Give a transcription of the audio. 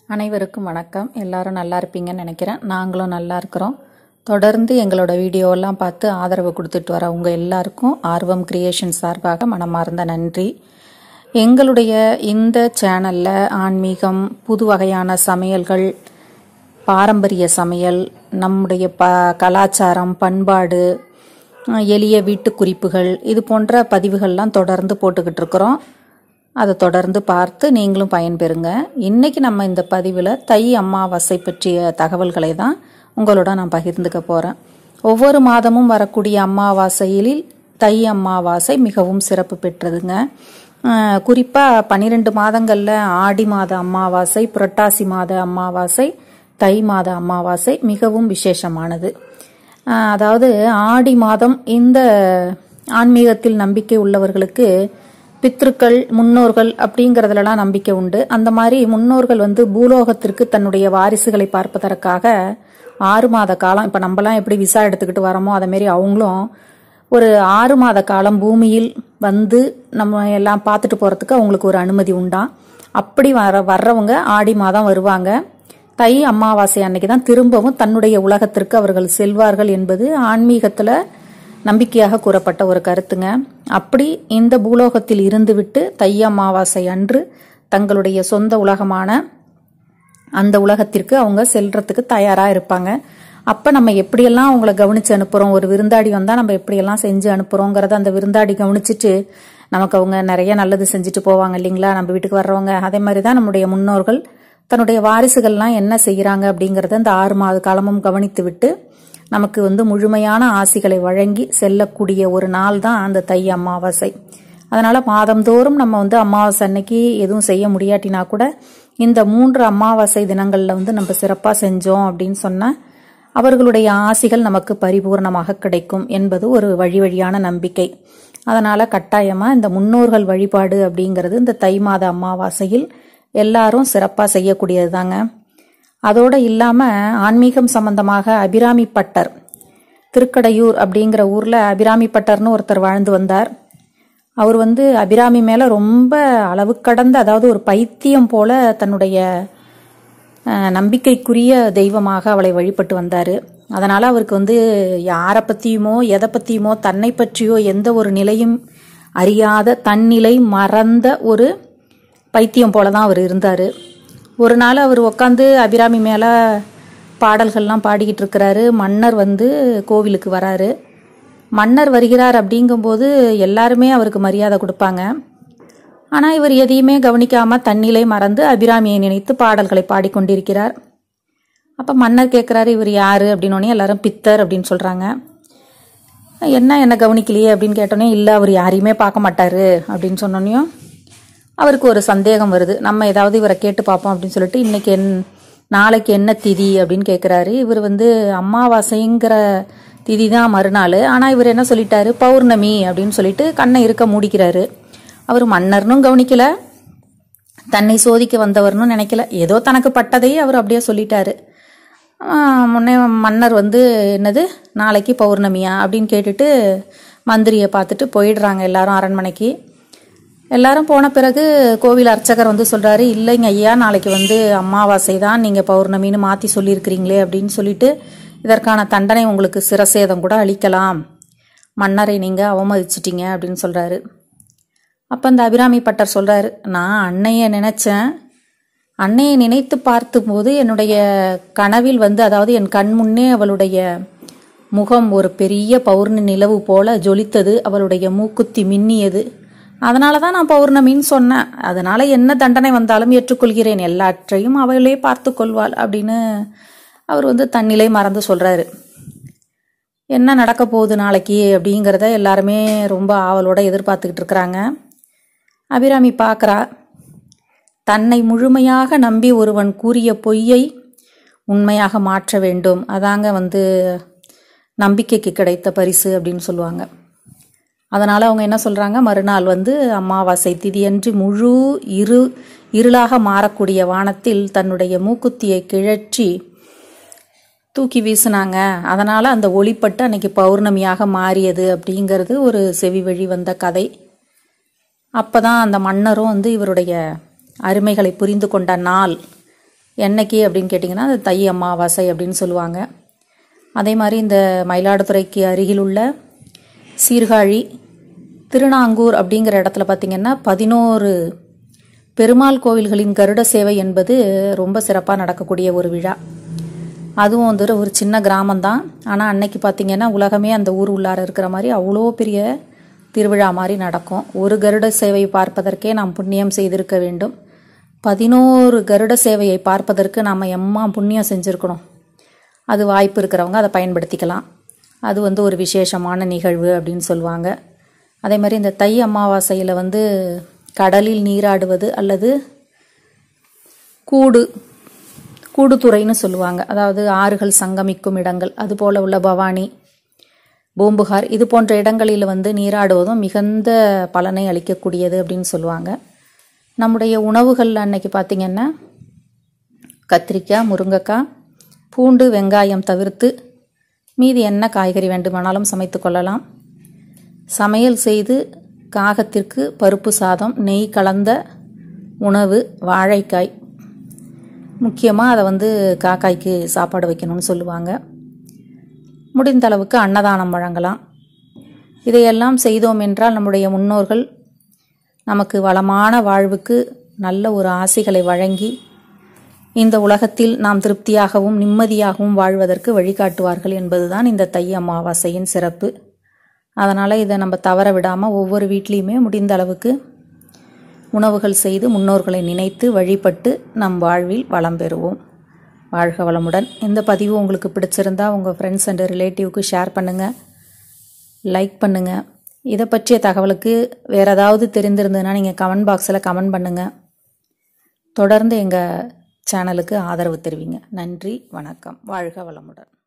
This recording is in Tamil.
அனைவருக்கும் வணக்கம் எல்லாரும் நல்லா இருப்பீங்கன்னு நினைக்கிறேன் நாங்களும் நல்லா இருக்கிறோம் தொடர்ந்து எங்களோட வீடியோவெல்லாம் பார்த்து ஆதரவு கொடுத்துட்டு வர உங்கள் எல்லாருக்கும் ஆர்வம் கிரியேஷன் சார்பாக மனமார்ந்த நன்றி எங்களுடைய இந்த சேனலில் ஆன்மீகம் புது வகையான சமையல்கள் பாரம்பரிய சமையல் நம்முடைய ப கலாச்சாரம் பண்பாடு அஹ், எளிய வீட்டு குறிப்புகள் இது போன்ற பதிவுகள்லாம் தொடர்ந்து போட்டுக்கிட்டு இருக்கிறோம் அதை தொடர்ந்து பார்த்து நீங்களும் பயன்பெறுங்க இன்னைக்கு நம்ம இந்த பதிவில் தை அமாவாசை பற்றிய தகவல்களை தான் உங்களோட நான் பகிர்ந்துக்க போகிறேன் ஒவ்வொரு மாதமும் வரக்கூடிய அமாவாசையில் தை அமாவாசை மிகவும் சிறப்பு பெற்றதுங்க குறிப்பாக பன்னிரெண்டு மாதங்களில் ஆடி மாத அமாவாசை புரட்டாசி மாத அமாவாசை தை மாத அமாவாசை மிகவும் விசேஷமானது ஆஹ் அதாவது ஆடி மாதம் இந்த ஆன்மீகத்தில் நம்பிக்கை உள்ளவர்களுக்கு பித்ருக்கள் முன்னோர்கள் அப்படிங்கறதுலலாம் நம்பிக்கை உண்டு அந்த மாதிரி முன்னோர்கள் வந்து பூலோகத்திற்கு தன்னுடைய வாரிசுகளை பார்ப்பதற்காக ஆறு மாத காலம் இப்ப நம்மலாம் எப்படி விசா எடுத்துக்கிட்டு வரோமோ அதே மாதிரி அவங்களும் ஒரு ஆறு மாத காலம் பூமியில் வந்து நம்ம எல்லாம் பார்த்துட்டு போறதுக்கு அவங்களுக்கு ஒரு அனுமதி உண்டாம் அப்படி வர வர்றவங்க ஆடி மாதம் வருவாங்க தை அமாவாசை அன்னைக்கு தான் திரும்பவும் தன்னுடைய உலகத்திற்கு அவர்கள் செல்வார்கள் என்பது ஆன்மீகத்துல நம்பிக்கையாக கூறப்பட்ட ஒரு கருத்துங்க அப்படி இந்த பூலோகத்தில் இருந்துவிட்டு தை அமாவாசை அன்று தங்களுடைய சொந்த உலகமான அந்த உலகத்திற்கு அவங்க செல்றதுக்கு தயாரா இருப்பாங்க அப்ப நம்ம எப்படியெல்லாம் அவங்கள கவனிச்சு அனுப்புறோம் ஒரு விருந்தாடி வந்தா நம்ம எப்படியெல்லாம் செஞ்சு அனுப்புறோங்கிறத அந்த விருந்தாடி கவனிச்சுட்டு நமக்கு அவங்க நிறைய நல்லது செஞ்சுட்டு போவாங்க இல்லைங்களா நம்ம வீட்டுக்கு வர்றவங்க அதே மாதிரி தான் நம்முடைய முன்னோர்கள் தன்னுடைய வாரிசுகள்லாம் என்ன செய்யறாங்க அப்படிங்கறத அந்த ஆறு மாத காலமும் கவனித்து விட்டு நமக்கு வந்து முழுமையான ஆசிகளை வழங்கி செல்லக்கூடிய ஒரு நாள் தான் அந்த தை அமாவாசை அதனால மாதந்தோறும் நம்ம வந்து அமாவாசை அன்னைக்கு எதுவும் செய்ய முடியாட்டினா கூட இந்த மூன்று அமாவாசை தினங்கள்ல வந்து நம்ம சிறப்பா செஞ்சோம் அப்படின்னு சொன்னா அவர்களுடைய ஆசிகள் நமக்கு பரிபூர்ணமாக கிடைக்கும் என்பது ஒரு வழி வழியான நம்பிக்கை அதனால கட்டாயமா இந்த முன்னோர்கள் வழிபாடு அப்படிங்கிறது இந்த தை மாத அமாவாசையில் எல்லாரும் சிறப்பா செய்யக்கூடியது தாங்க அதோட இல்லாம ஆன்மீகம் சம்பந்தமாக அபிராமி பட்டர் திருக்கடையூர் அப்படிங்கிற ஊர்ல அபிராமி பட்டர்னு ஒருத்தர் வாழ்ந்து வந்தார் அவர் வந்து அபிராமி மேல ரொம்ப அளவு கடந்த அதாவது ஒரு பைத்தியம் போல தன்னுடைய அஹ், நம்பிக்கைக்குரிய தெய்வமாக அவளை வழிபட்டு வந்தாரு அதனால அவருக்கு வந்து யாரை பத்தியுமோ எதை பத்தியுமோ தன்னை பற்றியோ எந்த ஒரு நிலையும் அறியாத தன்னிலை மறந்த ஒரு பைத்தியம் போல தான் அவர் இருந்தாரு ஒரு நாள் அவர் உட்காந்து அபிராமி மேல பாடல்கள்லாம் பாடிக்கிட்டு இருக்கிறாரு மன்னர் வந்து கோவிலுக்கு வராரு மன்னர் வருகிறார் அப்படிங்கும்போது எல்லாருமே அவருக்கு மரியாதை கொடுப்பாங்க ஆனா இவர் எதையுமே கவனிக்காம தன்னிலை மறந்து அபிராமியை நினைத்து பாடல்களை பாடிக்கொண்டிருக்கிறார் அப்ப மன்னர் கேட்கிறாரு இவர் யாரு அப்படின்னோடனே எல்லாரும் பித்தர் அப்படின்னு சொல்றாங்க என்ன என்ன கவனிக்கலையே அப்படின்னு கேட்டோன்னே இல்லை அவர் யாரையுமே பார்க்க மாட்டாரு அப்படின்னு சொன்னோன்னையும் அவருக்கு ஒரு சந்தேகம் வருது நம்ம ஏதாவது இவரை கேட்டு பார்ப்போம் அப்படின்னு சொல்லிட்டு இன்னைக்கு என் நாளைக்கு என்ன திதி அப்படின்னு கேட்குறாரு இவர் வந்து அமாவாசைங்கிற திதி தான் மறுநாள் ஆனால் இவர் என்ன சொல்லிட்டாரு பௌர்ணமி அப்படின்னு சொல்லிட்டு கண்ணை இருக்க மூடிக்கிறாரு அவர் மன்னர்னும் கவனிக்கல தன்னை சோதிக்க வந்தவர்னு நினைக்கல ஏதோ தனக்கு பட்டதை அவர் அப்படியே சொல்லிட்டாரு ஆஹ் முன்னே மன்னர் வந்து என்னது நாளைக்கு பௌர்ணமியா அப்படின்னு கேட்டுட்டு மந்திரியை பார்த்துட்டு போயிடுறாங்க எல்லாரும் அரண்மனைக்கு எல்லாரும் போன பிறகு கோவில் அர்ச்சகர் வந்து சொல்றாரு இல்லைங்க ஐயா நாளைக்கு வந்து அமாவாசை தான் நீங்க பௌர்ணமின்னு மாத்தி சொல்லியிருக்கிறீங்களே அப்படின்னு சொல்லிட்டு இதற்கான தண்டனை உங்களுக்கு சிரசேதம் கூட அளிக்கலாம் மன்னரை நீங்க அவமதிச்சிட்டீங்க அப்படின்னு சொல்றாரு அப்ப அந்த அபிராமி பட்டர் சொல்றாரு நான் அன்னைய நினைச்சேன் அன்னையை நினைத்து பார்த்தபோது என்னுடைய கனவில் வந்து அதாவது என் கண் முன்னே அவளுடைய முகம் ஒரு பெரிய பௌர்ணமி நிலவு போல ஜொலித்தது அவளுடைய மூக்குத்தி மின்னியது அதனால தான் நான் பௌர்ணமின்னு சொன்னேன் அதனால என்ன தண்டனை வந்தாலும் ஏற்றுக்கொள்கிறேன் எல்லாற்றையும் அவளே பார்த்து கொள்வாள் அப்படின்னு அவர் வந்து தன்னிலை மறந்து சொல்றாரு என்ன நடக்க போகுது நாளைக்கு அப்படிங்கிறத எல்லாருமே ரொம்ப ஆவலோட எதிர்பார்த்துக்கிட்டு இருக்கிறாங்க அபிராமி பார்க்கறா தன்னை முழுமையாக நம்பி ஒருவன் கூறிய பொய்யை உண்மையாக மாற்ற வேண்டும் அதாங்க வந்து நம்பிக்கைக்கு கிடைத்த பரிசு அப்படின்னு சொல்லுவாங்க அதனால அவங்க என்ன சொல்றாங்க மறுநாள் வந்து அமாவாசை திதியன்று முழு இரு இருளாக மாறக்கூடிய வானத்தில் தன்னுடைய மூக்குத்தியை கிழற்றி தூக்கி வீசினாங்க அதனால அந்த ஒளிப்பட்டு அன்னைக்கு பௌர்ணமியாக மாறியது அப்படிங்கிறது ஒரு செவி வழி வந்த கதை அப்பதான் அந்த மன்னரும் வந்து இவருடைய அருமைகளை புரிந்து கொண்ட நாள் என்னைக்கு அப்படின்னு கேட்டிங்கன்னா அது தை அமாவாசை அப்படின்னு சொல்லுவாங்க அதே மாதிரி இந்த மயிலாடுதுறைக்கு அருகில் உள்ள சீர்காழி திருநாங்கூர் அப்படிங்கிற இடத்துல பார்த்திங்கன்னா பதினோரு பெருமாள் கோவில்களின் கருட சேவை என்பது ரொம்ப சிறப்பாக நடக்கக்கூடிய ஒரு விழா அதுவும் வந்து ஒரு சின்ன கிராமம்தான் ஆனால் அன்னைக்கு பார்த்திங்கன்னா உலகமே அந்த ஊர் உள்ளார இருக்கிற மாதிரி அவ்வளோ பெரிய திருவிழா மாதிரி நடக்கும் ஒரு கருட சேவை பார்ப்பதற்கே நாம் புண்ணியம் செய்திருக்க வேண்டும் பதினோரு கருட சேவையை பார்ப்பதற்கு நாம் எம்மா புண்ணியம் செஞ்சுருக்கணும் அது வாய்ப்பு இருக்கிறவங்க அதை பயன்படுத்திக்கலாம் அது வந்து ஒரு விசேஷமான நிகழ்வு அப்படின்னு சொல்லுவாங்க அதே மாதிரி இந்த தை அமாவாசையில் வந்து கடலில் நீராடுவது அல்லது கூடு கூடுதுறைன்னு சொல்லுவாங்க அதாவது ஆறுகள் சங்கமிக்கும் இடங்கள் அதுபோல் உள்ள பவானி பூம்புகார் இது போன்ற இடங்களில் வந்து நீராடுவதும் மிகுந்த பலனை அளிக்கக்கூடியது அப்படின்னு சொல்லுவாங்க நம்முடைய உணவுகள் அன்னைக்கு பார்த்திங்கன்னா கத்திரிக்காய் முருங்கைக்காய் பூண்டு வெங்காயம் தவிர்த்து மீதி என்ன காய்கறி வேண்டுமானாலும் சமைத்து கொள்ளலாம் சமையல் செய்து காகத்திற்கு பருப்பு சாதம் நெய் கலந்த உணவு வாழைக்காய் முக்கியமாக அதை வந்து காக்காய்க்கு சாப்பாடு வைக்கணும்னு சொல்லுவாங்க முடிந்த அளவுக்கு அன்னதானம் வழங்கலாம் இதையெல்லாம் செய்தோம் என்றால் நம்முடைய முன்னோர்கள் நமக்கு வளமான வாழ்வுக்கு நல்ல ஒரு ஆசைகளை வழங்கி இந்த உலகத்தில் நாம் திருப்தியாகவும் நிம்மதியாகவும் வாழ்வதற்கு வழிகாட்டுவார்கள் என்பதுதான் இந்த தை அமாவாசையின் சிறப்பு அதனால் இதை நம்ம தவற விடாமல் ஒவ்வொரு வீட்லேயுமே முடிந்த அளவுக்கு உணவுகள் செய்து முன்னோர்களை நினைத்து வழிபட்டு நம் வாழ்வில் வளம் பெறுவோம் வாழ்க வளமுடன் இந்த பதிவு உங்களுக்கு பிடிச்சிருந்தா உங்கள் ஃப்ரெண்ட்ஸ் அண்ட் ரிலேட்டிவ்க்கு ஷேர் பண்ணுங்கள் லைக் பண்ணுங்கள் இதை பற்றிய தகவலுக்கு வேறு ஏதாவது தெரிந்திருந்ததுன்னா நீங்கள் கமெண்ட் பாக்ஸில் கமெண்ட் பண்ணுங்கள் தொடர்ந்து எங்கள் சேனலுக்கு ஆதரவு தெரிவிங்க நன்றி வணக்கம் வாழ்க வளமுடன்